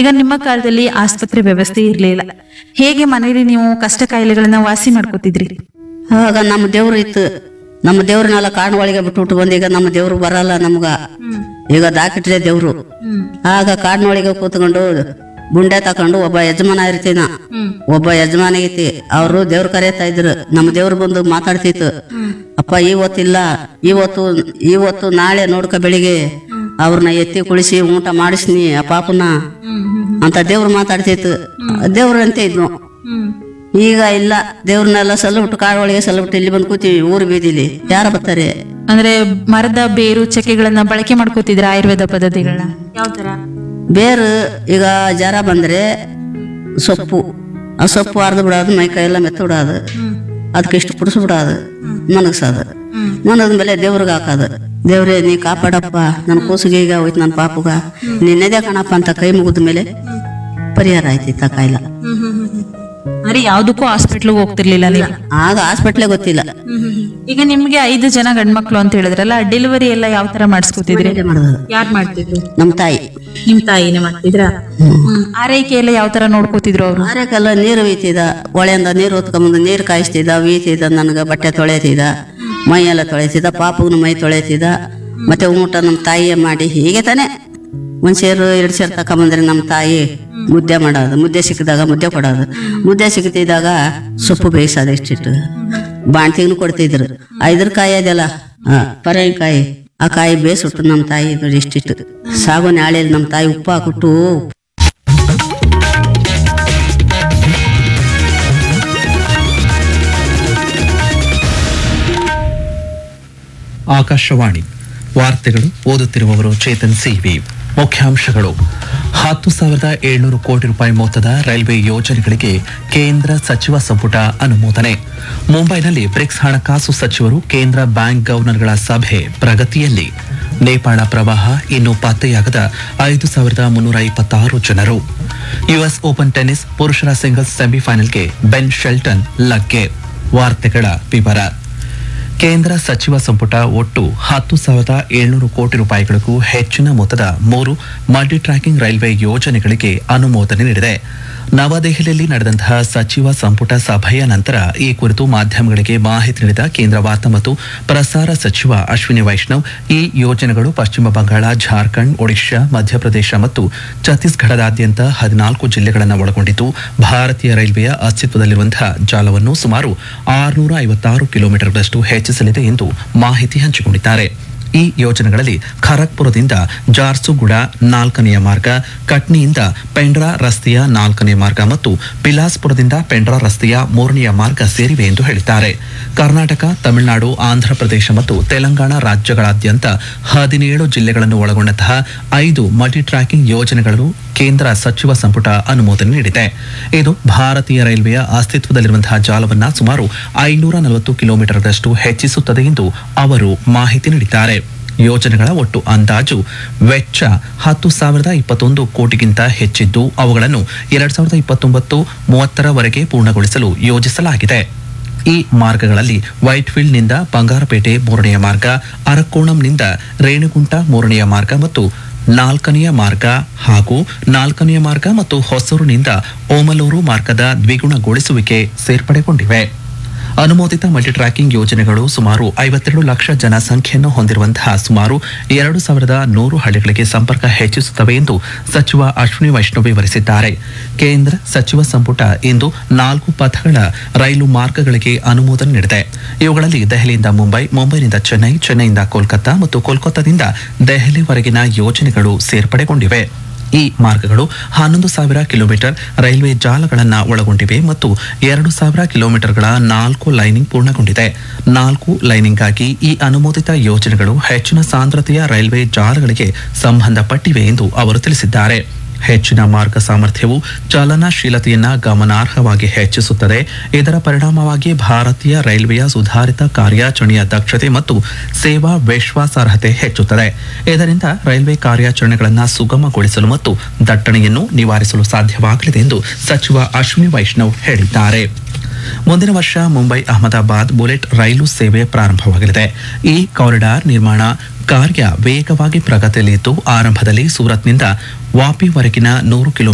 ಈಗ ನಿಮ್ಮ ಕಾಲದಲ್ಲಿ ಆಸ್ಪತ್ರೆ ವ್ಯವಸ್ಥೆ ಇರ್ಲಿಲ್ಲ ಹೇಗೆ ಮನೆಯಲ್ಲಿ ನೀವು ಕಷ್ಟ ಕಾಯಿಲೆಗಳನ್ನ ವಾಸಿ ಮಾಡ್ಕೋತಿದ್ರಿ ಆಗ ನಮ್ಮ ದೇವ್ರು ಇತ್ತು ನಮ್ಮ ದೇವ್ರನ್ನೆಲ್ಲ ಕಾಡು ಒಳಗೆ ಬಿಟ್ಬಿಟ್ಟು ಬಂದು ಈಗ ನಮ್ಮ ದೇವ್ರು ಬರಲ್ಲ ನಮ್ಗ ಈಗ ದಾಕಿಟ್ರೆ ದೇವ್ರು ಆಗ ಕಾಡಿನೊಳಗೆ ಕೂತ್ಕೊಂಡು ಗುಂಡೆ ತಕೊಂಡು ಒಬ್ಬ ಯಜಮಾನ ಇರ್ತೀನ ಒಬ್ಬ ಯಜಮಾನ ಐತಿ ಅವರು ದೇವ್ರ ಕರೆಯತ್ತಾ ಇದ್ರು ನಮ್ಮ ದೇವ್ರು ಬಂದು ಮಾತಾಡ್ತಿತ್ತು ಅಪ್ಪ ಇವತ್ತಿಲ್ಲ ಇವತ್ತು ಇವತ್ತು ನಾಳೆ ನೋಡ್ಕ ಬೆಳಿಗ್ಗೆ ಅವ್ರನ್ನ ಎತ್ತಿ ಕುಳಿಸಿ ಊಟ ಮಾಡಿಸ್ನಿ ಆ ಪಾಪನ ಅಂತ ದೇವ್ರು ಮಾತಾಡ್ತಿತ್ತು ದೇವ್ರಂತೆ ಇದ್ನು ಈಗ ಇಲ್ಲ ದೇವ್ರನ್ನೆಲ್ಲ ಸಲ್ಲಬಿಟ್ಟು ಕಾಡು ಒಳಗೆ ಸಲ್ಲಬಿಟ್ಟು ಇಲ್ಲಿ ಬಂದು ಕೂತೀವಿ ಊರು ಬೀದಿಲಿ ಯಾರ ಬರ್ತಾರೆ ಅಂದ್ರೆ ಮರದ ಬೇರು ಚಕ್ಕೆಗಳನ್ನ ಬಳಕೆ ಮಾಡ್ಕೋತಿದ್ರ ಆಯುರ್ವೇದ ಪದ್ಧತಿಗಳನ್ನ ಯಾವ ತರ ಬೇರು ಈಗ ಜ್ವರ ಬಂದ್ರೆ ಸೊಪ್ಪು ಆ ಸೊಪ್ಪು ಅರ್ದು ಬಿಡೋದು ಮೈ ಕೈ ಎಲ್ಲ ಮೆತ್ತ ಬಿಡೋದು ಅದಕ್ಕೆ ಇಷ್ಟು ಪುಡಿಸ್ ಬಿಡೋದು ಮನಗ್ಸೋದು ಮನದ ಮೇಲೆ ದೇವ್ರಿಗೆ ಹಾಕೋದು ದೇವ್ರೇ ನೀ ಕಾಪಾಡಪ್ಪ ನನ್ನ ಕೂಸಿಗೆ ಈಗ ಹೋಯ್ತು ನನ್ನ ಪಾಪುಗ ನಿನ್ನೆದೇ ಕಣಪ್ಪ ಅಂತ ಕೈ ಮುಗಿದ ಮೇಲೆ ಪರಿಹಾರ ಆಯ್ತಿತ್ತ ಕಾಯಿಲೆ ಅಂದ್ರೆ ಯಾವ್ದಕ್ಕೂ ಹಾಸ್ಪಿಟ್ಲ್ಗೆ ಹೋಗ್ತಿರ್ಲಿಲ್ಲ ನೀವು ಆಗ ಹಾಸ್ಪಿಟ್ಲೇ ಗೊತ್ತಿಲ್ಲ ಈಗ ನಿಮ್ಗೆ ಐದು ಜನ ಗಂಡ್ಮಕ್ಳು ಅಂತ ಹೇಳಿದ್ರಲ್ಲ ಡೆಲಿವರಿ ಎಲ್ಲ ಯಾವ ತರ ಮಾಡಿಸ್ಕೋತಿದ್ರಿ ಇದೇ ಮಾಡೋದು ಯಾರು ಮಾಡ್ತಿದ್ರು ನಮ್ಮ ತಾಯಿ ನಿಮ್ ತಾಯಿನೇ ಮಾಡ್ತಿದ್ರ ಆರೈಕೆ ಎಲ್ಲ ಯಾವ ತರ ನೋಡ್ಕೋತಿದ್ರು ಅವ್ರು ಆರ್ಯಕ್ಕೆಲ್ಲ ನೀರು ಒಯ್ತಿದ್ದ ಹೊಳೆಯಿಂದ ನೀರು ಹೊತ್ಕೊಂಬಂದು ನೀರು ಕಾಯಿಸ್ತಿದ್ದ ವೀತಿದ್ದ ನನಗೆ ಬಟ್ಟೆ ತೊಳೆತಿದ್ದ ಮೈ ಎಲ್ಲ ತೊಳೆತಿದ್ದ ಪಾಪಗೂ ಮೈ ತೊಳೆತಿದ್ದ ಮತ್ತೆ ಊಟ ನಮ್ಮ ತಾಯಿಯೇ ಮಾಡಿ ಹೀಗೆ ತಾನೆ ಒಂದ್ ಸೇರು ಎರಡು ಸೇರು ತಕೊಂಬಂದ್ರೆ ನಮ್ಮ ತಾಯಿ ಮುದ್ದೆ ಮಾಡೋದು ಮುದ್ದೆ ಸಿಕ್ಕಿದಾಗ ಮುದ್ದೆ ಕೊಡೋದು ಮುದ್ದೆ ಸಿಕ್ತಿದ್ದಾಗ ಸೊಪ್ಪು ಬೇಯಿಸೋದು ಇಷ್ಟಿಟ್ಟು ಬಾಣ್ತಿಗೂ ಕೊಡ್ತಿದ್ರು ಐದ್ರ ಕಾಯಿ ಅದೆಲ್ಲ ಪರಂಕಾಯಿ ಆ ಕಾಯಿ ಬೇಯಿಸ್ಬಿಟ್ಟು ನಮ್ಮ ತಾಯಿ ನೋಡಿ ಇಷ್ಟಿಟ್ಟು ಸಾಗು ನಾಳೆಯಲ್ಲಿ ನಮ್ಮ ತಾಯಿ ಉಪ್ಪು ಹಾಕ್ಬಿಟ್ಟು ಆಕಾಶವಾಣಿ ವಾರ್ತೆಗಳು ಓದುತ್ತಿರುವವರು ಚೇತನ್ ಸಿವಿ ಮುಖ್ಯಾಂಶಗಳು ಹತ್ತು ಸಾವಿರದ ಏಳ್ನೂರು ಕೋಟಿ ರೂಪಾಯಿ ಮೊತ್ತದ ರೈಲ್ವೆ ಯೋಜನೆಗಳಿಗೆ ಕೇಂದ್ರ ಸಚಿವ ಸಂಪುಟ ಅನುಮೋದನೆ ಮುಂಬೈನಲ್ಲಿ ಬ್ರಿಕ್ಸ್ ಹಣಕಾಸು ಸಚಿವರು ಕೇಂದ್ರ ಬ್ಯಾಂಕ್ ಗವರ್ನರ್ಗಳ ಸಭೆ ಪ್ರಗತಿಯಲ್ಲಿ ನೇಪಾಳ ಪ್ರವಾಹ ಇನ್ನೂ ಪತ್ತೆಯಾಗದ ಐದು ಸಾವಿರದ ಮುನ್ನೂರ ಇಪ್ಪತ್ತಾರು ಜನರು ಯುಎಸ್ ಓಪನ್ ಟೆನ್ನಿಸ್ ಪುರುಷರ ಸಿಂಗಲ್ಸ್ ಸೆಮಿಫೈನಲ್ಗೆ ಬೆನ್ ಶೆಲ್ಟನ್ ಲಗ್ಗೆ ವಾರ್ತೆಗಳ ವಿವರ ಕೇಂದ್ರ ಸಚಿವ ಸಂಪುಟ ಒಟ್ಟು ಹತ್ತು ಸಾವಿರದ ಏಳ್ನೂರು ಕೋಟಿ ರೂಪಾಯಿಗಳಿಗೂ ಹೆಚ್ಚಿನ ಮೊತ್ತದ ಮೂರು ಮಲ್ಟಿ ಟ್ರ್ಯಾಕಿಂಗ್ ರೈಲ್ವೆ ಯೋಜನೆಗಳಿಗೆ ಅನುಮೋದನೆ ನೀಡಿದೆ ನವದೆಹಲಿಯಲ್ಲಿ ನಡೆದಂತಹ ಸಚಿವ ಸಂಪುಟ ಸಭೆಯ ನಂತರ ಈ ಕುರಿತು ಮಾಧ್ಯಮಗಳಿಗೆ ಮಾಹಿತಿ ನೀಡಿದ ಕೇಂದ್ರ ವಾರ್ತಾ ಮತ್ತು ಪ್ರಸಾರ ಸಚಿವ ಅಶ್ವಿನಿ ವೈಷ್ಣವ್ ಈ ಯೋಜನೆಗಳು ಪಶ್ಚಿಮ ಬಂಗಾಳ ಜಾರ್ಖಂಡ್ ಒಡಿಶಾ ಮಧ್ಯಪ್ರದೇಶ ಮತ್ತು ಛತ್ತೀಸ್ಗಢದಾದ್ಯಂತ ಹದಿನಾಲ್ಕು ಜಿಲ್ಲೆಗಳನ್ನು ಒಳಗೊಂಡಿದ್ದು ಭಾರತೀಯ ರೈಲ್ವೆಯ ಅಸ್ತಿತ್ವದಲ್ಲಿರುವಂತಹ ಜಾಲವನ್ನು ಸುಮಾರು ಆರುನೂರ ಐವತ್ತಾರು ಕಿಲೋಮೀಟರ್ಗಳಷ್ಟು ಹೆಚ್ಚಿಸಲಿದೆ ಎಂದು ಮಾಹಿತಿ ಹಂಚಿಕೊಂಡಿದ್ದಾರೆ ಈ ಯೋಜನೆಗಳಲ್ಲಿ ಖರಗ್ಪುರದಿಂದ ಜಾರ್ಸುಗುಡ ನಾಲ್ಕನೆಯ ಮಾರ್ಗ ಕಟ್ನಿಯಿಂದ ಪೆಂಡ್ರಾ ರಸ್ತೆಯ ನಾಲ್ಕನೇ ಮಾರ್ಗ ಮತ್ತು ಬಿಲಾಸ್ಪುರದಿಂದ ಪೆಂಡ್ರಾ ರಸ್ತೆಯ ಮೂರನೆಯ ಮಾರ್ಗ ಸೇರಿವೆ ಎಂದು ಹೇಳಿದ್ದಾರೆ ಕರ್ನಾಟಕ ತಮಿಳುನಾಡು ಆಂಧ್ರಪ್ರದೇಶ ಮತ್ತು ತೆಲಂಗಾಣ ರಾಜ್ಯಗಳಾದ್ಯಂತ ಹದಿನೇಳು ಜಿಲ್ಲೆಗಳನ್ನು ಒಳಗೊಂಡಂತಹ ಐದು ಮಲ್ಟಿ ಟ್ರ್ಯಾಕಿಂಗ್ ಯೋಜನೆಗಳು ಕೇಂದ್ರ ಸಚಿವ ಸಂಪುಟ ಅನುಮೋದನೆ ನೀಡಿದೆ ಇದು ಭಾರತೀಯ ರೈಲ್ವೆಯ ಅಸ್ತಿತ್ವದಲ್ಲಿರುವಂತಹ ಜಾಲವನ್ನು ಸುಮಾರು ಐನೂರ ನಲವತ್ತು ಕಿಲೋಮೀಟರ್ಗಳಷ್ಟು ಹೆಚ್ಚಿಸುತ್ತದೆ ಎಂದು ಅವರು ಮಾಹಿತಿ ನೀಡಿದ್ದಾರೆ ಯೋಜನೆಗಳ ಒಟ್ಟು ಅಂದಾಜು ವೆಚ್ಚ ಹತ್ತು ಸಾವಿರದ ಇಪ್ಪತ್ತೊಂದು ಕೋಟಿಗಿಂತ ಹೆಚ್ಚಿದ್ದು ಅವುಗಳನ್ನು ಎರಡ್ ಸಾವಿರದ ಇಪ್ಪತ್ತೊಂಬತ್ತು ಮೂವತ್ತರವರೆಗೆ ಪೂರ್ಣಗೊಳಿಸಲು ಯೋಜಿಸಲಾಗಿದೆ ಈ ಮಾರ್ಗಗಳಲ್ಲಿ ವೈಟ್ಫೀಲ್ಡ್ನಿಂದ ಬಂಗಾರಪೇಟೆ ಮೂರನೆಯ ಮಾರ್ಗ ಅರಕೋಣಂನಿಂದ ರೇಣುಗುಂಟ ಮೂರನೆಯ ಮಾರ್ಗ ಮತ್ತು ನಾಲ್ಕನೆಯ ಮಾರ್ಗ ಹಾಗೂ ನಾಲ್ಕನೆಯ ಮಾರ್ಗ ಮತ್ತು ಹೊಸೂರಿನಿಂದ ಓಮಲೂರು ಮಾರ್ಗದ ದ್ವಿಗುಣಗೊಳಿಸುವಿಕೆ ಸೇರ್ಪಡೆಗೊಂಡಿವೆ ಅನುಮೋದಿತ ಮಲ್ಟಿ ಟ್ರ್ಯಾಕಿಂಗ್ ಯೋಜನೆಗಳು ಸುಮಾರು ಐವತ್ತೆರಡು ಲಕ್ಷ ಜನಸಂಖ್ಯೆಯನ್ನು ಹೊಂದಿರುವಂತಹ ಸುಮಾರು ಎರಡು ಸಾವಿರದ ನೂರು ಹಳ್ಳಿಗಳಿಗೆ ಸಂಪರ್ಕ ಹೆಚ್ಚಿಸುತ್ತವೆ ಎಂದು ಸಚಿವ ಅಶ್ವಿನಿ ವೈಷ್ಣವ್ ವಿವರಿಸಿದ್ದಾರೆ ಕೇಂದ್ರ ಸಚಿವ ಸಂಪುಟ ಇಂದು ನಾಲ್ಕು ಪಥಗಳ ರೈಲು ಮಾರ್ಗಗಳಿಗೆ ಅನುಮೋದನೆ ನೀಡಿದೆ ಇವುಗಳಲ್ಲಿ ದೆಹಲಿಯಿಂದ ಮುಂಬೈ ಮುಂಬೈನಿಂದ ಚೆನ್ನೈ ಚೆನ್ನೈಯಿಂದ ಕೋಲ್ಕತ್ತಾ ಮತ್ತು ಕೋಲ್ಕತ್ತಾದಿಂದ ದೆಹಲಿವರೆಗಿನ ಯೋಜನೆಗಳು ಸೇರ್ಪಡೆಗೊಂಡಿವೆ ಈ ಮಾರ್ಗಗಳು ಹನ್ನೊಂದು ಸಾವಿರ ಕಿಲೋಮೀಟರ್ ರೈಲ್ವೆ ಜಾಲಗಳನ್ನು ಒಳಗೊಂಡಿವೆ ಮತ್ತು ಎರಡು ಸಾವಿರ ಕಿಲೋಮೀಟರ್ಗಳ ನಾಲ್ಕು ಲೈನಿಂಗ್ ಪೂರ್ಣಗೊಂಡಿದೆ ನಾಲ್ಕು ಲೈನಿಂಗ್ಗಾಗಿ ಈ ಅನುಮೋದಿತ ಯೋಜನೆಗಳು ಹೆಚ್ಚಿನ ಸಾಂದ್ರತೆಯ ರೈಲ್ವೆ ಜಾಲಗಳಿಗೆ ಸಂಬಂಧಪಟ್ಟಿವೆ ಎಂದು ಅವರು ತಿಳಿಸಿದ್ದಾರೆ ಹೆಚ್ಚಿನ ಮಾರ್ಗ ಸಾಮರ್ಥ್ಯವು ಚಲನಶೀಲತೆಯನ್ನ ಗಮನಾರ್ಹವಾಗಿ ಹೆಚ್ಚಿಸುತ್ತದೆ ಇದರ ಪರಿಣಾಮವಾಗಿ ಭಾರತೀಯ ರೈಲ್ವೆಯ ಸುಧಾರಿತ ಕಾರ್ಯಾಚರಣೆಯ ದಕ್ಷತೆ ಮತ್ತು ಸೇವಾ ವಿಶ್ವಾಸಾರ್ಹತೆ ಹೆಚ್ಚುತ್ತದೆ ಇದರಿಂದ ರೈಲ್ವೆ ಕಾರ್ಯಾಚರಣೆಗಳನ್ನು ಸುಗಮಗೊಳಿಸಲು ಮತ್ತು ದಟ್ಟಣೆಯನ್ನು ನಿವಾರಿಸಲು ಸಾಧ್ಯವಾಗಲಿದೆ ಎಂದು ಸಚಿವ ಅಶ್ವಿನಿ ವೈಷ್ಣವ್ ಹೇಳಿದ್ದಾರೆ ಮುಂದಿನ ವರ್ಷ ಮುಂಬೈ ಅಹಮದಾಬಾದ್ ಬುಲೆಟ್ ರೈಲು ಸೇವೆ ಪ್ರಾರಂಭವಾಗಲಿದೆ ಈ ಕಾರಿಡಾರ್ ನಿರ್ಮಾಣ ಕಾರ್ಯ ವೇಗವಾಗಿ ಪ್ರಗತಿಯಲ್ಲಿದ್ದು ಆರಂಭದಲ್ಲಿ ಸೂರತ್ನಿಂದ ವಾಪಿವರೆಗಿನ ನೂರು ಕಿಲೋ